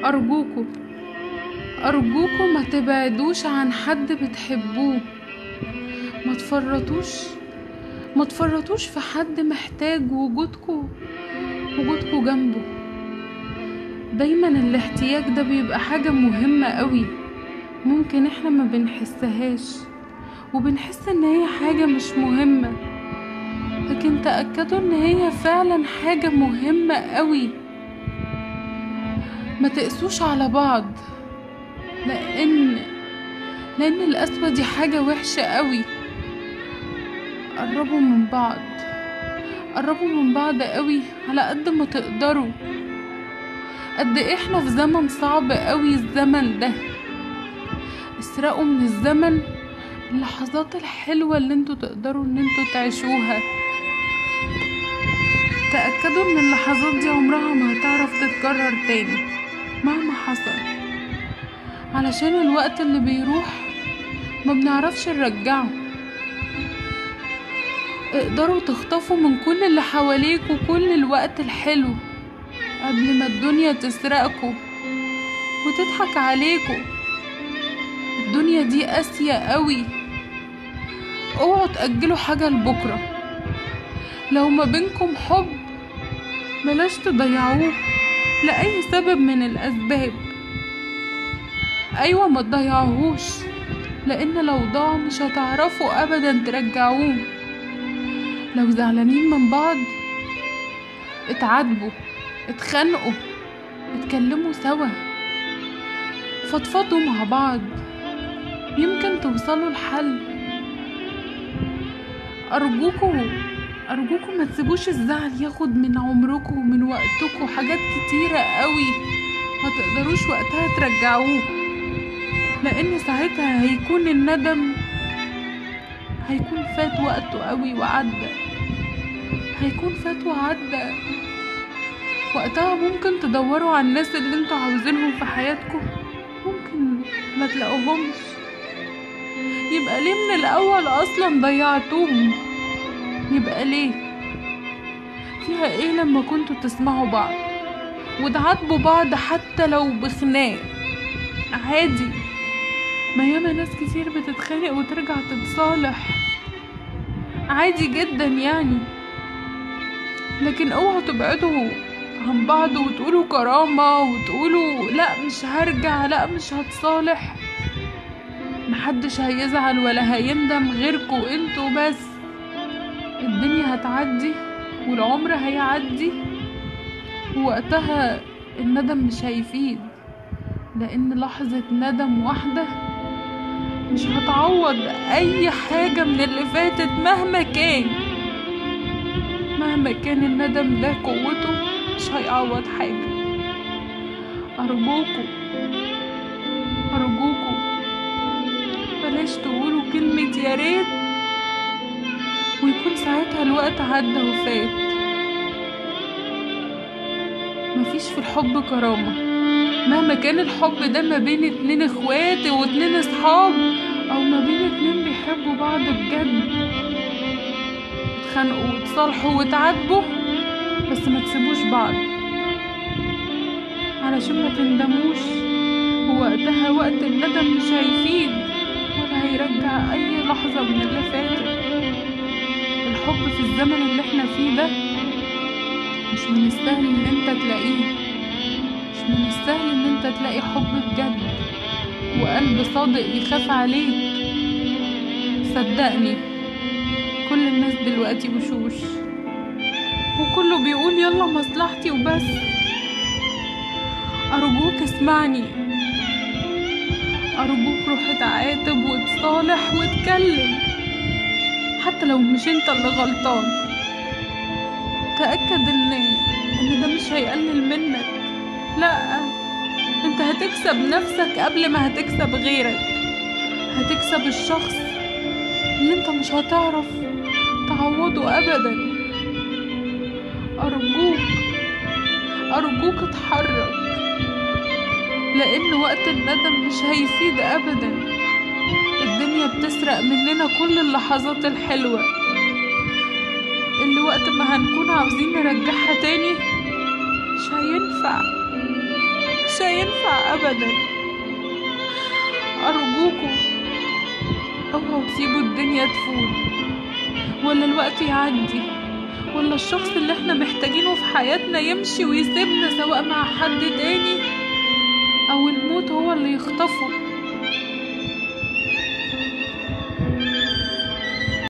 أرجوكوا أرجوكوا ما تبعدوش عن حد بتحبوه ما تفرطوش ما تفرطوش في حد محتاج وجودكوا وجودكوا جنبه دايما الاحتياج ده بيبقى حاجة مهمة قوي ممكن احنا ما بنحسهاش وبنحس ان هي حاجة مش مهمة لكن تأكدوا ان هي فعلا حاجة مهمة قوي ما تقسوش على بعض لان لان القسوة دي حاجة وحشة قوي قربوا من بعض قربوا من بعض قوي على قد ما تقدروا قد إيه احنا في زمن صعب قوي الزمن ده اسرقوا من الزمن اللحظات الحلوة اللي انتوا تقدروا ان انتوا تعيشوها تأكدوا ان اللحظات دي عمرها ما هتعرف تتكرر تاني مهما حصل علشان الوقت اللي بيروح ما بنعرفش نرجعه اقدروا تخطفوا من كل اللي حواليكوا كل الوقت الحلو قبل ما الدنيا تسرقكوا وتضحك عليكوا الدنيا دي قاسية قوي اوعوا تأجلوا حاجة لبكرة لو ما بينكم حب بلاش تضيعوه لأي سبب من الأسباب أيوة ما تضيعوهوش لأن لو ضاع مش هتعرفوا أبدا ترجعوه لو زعلانين من بعض اتعاتبوا اتخانقوا اتكلموا سوا فضفضوا مع بعض يمكن توصلوا لحل أرجوكوا أرجوكوا ما تسيبوش الزعل ياخد من عمركم ومن وقتكم حاجات كتيرة قوي ما تقدروش وقتها ترجعوه لأن ساعتها هيكون الندم هيكون فات وقته قوي وعدى هيكون فات وعدى وقتها ممكن تدوروا على الناس اللي انتوا عاوزينهم في حياتكم ممكن ما تلاقوهمش يبقى ليه من الاول اصلا ضيعتوهم يبقى ليه فيها ايه لما كنتوا تسمعوا بعض وتعاتبوا بعض حتى لو بخناق عادي ما ياما ناس كتير بتتخانق وترجع تتصالح عادي جدا يعني لكن اوعوا تبعدوا عن بعض وتقولوا كرامة وتقولوا لا مش هرجع لا مش هتصالح محدش هيزعل ولا هيندم غيركوا انتوا بس الدنيا هتعدي والعمر هيعدي ووقتها الندم مش هيفيد لان لحظة ندم واحدة مش هتعوض اي حاجة من اللي فاتت مهما كان مهما كان الندم ده قوته مش هيعوض حاجة أرجوكوا أرجوكوا بلاش تقولوا كلمة يا ريت ويكون ساعتها الوقت عدى وفات مفيش في الحب كرامة مهما كان الحب ده ما بين اتنين اخوات واتنين اصحاب او ما بين اتنين بيحبوا بعض بجد اتخانقوا وتصالحوا وتعاتبوا بس ما تسيبوش بعض علشان ما تندموش ووقتها وقت الندم مش هيفيد ولا هيرجع اي لحظة من اللي فاتت الحب في الزمن اللي احنا فيه ده مش من السهل ان انت تلاقيه مش من السهل ان انت تلاقي حب بجد وقلب صادق يخاف عليك صدقني كل الناس دلوقتي وشوش وكله بيقول يلا مصلحتي وبس أرجوك اسمعني أرجوك روح اتعاتب وتصالح واتكلم حتى لو مش انت اللي غلطان تأكد ان ان ده مش هيقلل منك لا انت هتكسب نفسك قبل ما هتكسب غيرك هتكسب الشخص اللي انت مش هتعرف تعوضه ابدا ارجوك ارجوك اتحرك لان وقت الندم مش هيفيد ابدا الدنيا بتسرق مننا كل اللحظات الحلوة اللي وقت ما هنكون عاوزين نرجعها تاني مش هينفع مش مش هينفع ابدا ارجوكوا اوعوا تسيبوا الدنيا تفوت ولا الوقت يعدي ولا الشخص اللي احنا محتاجينه في حياتنا يمشي ويسيبنا سواء مع حد تاني او الموت هو اللي يخطفه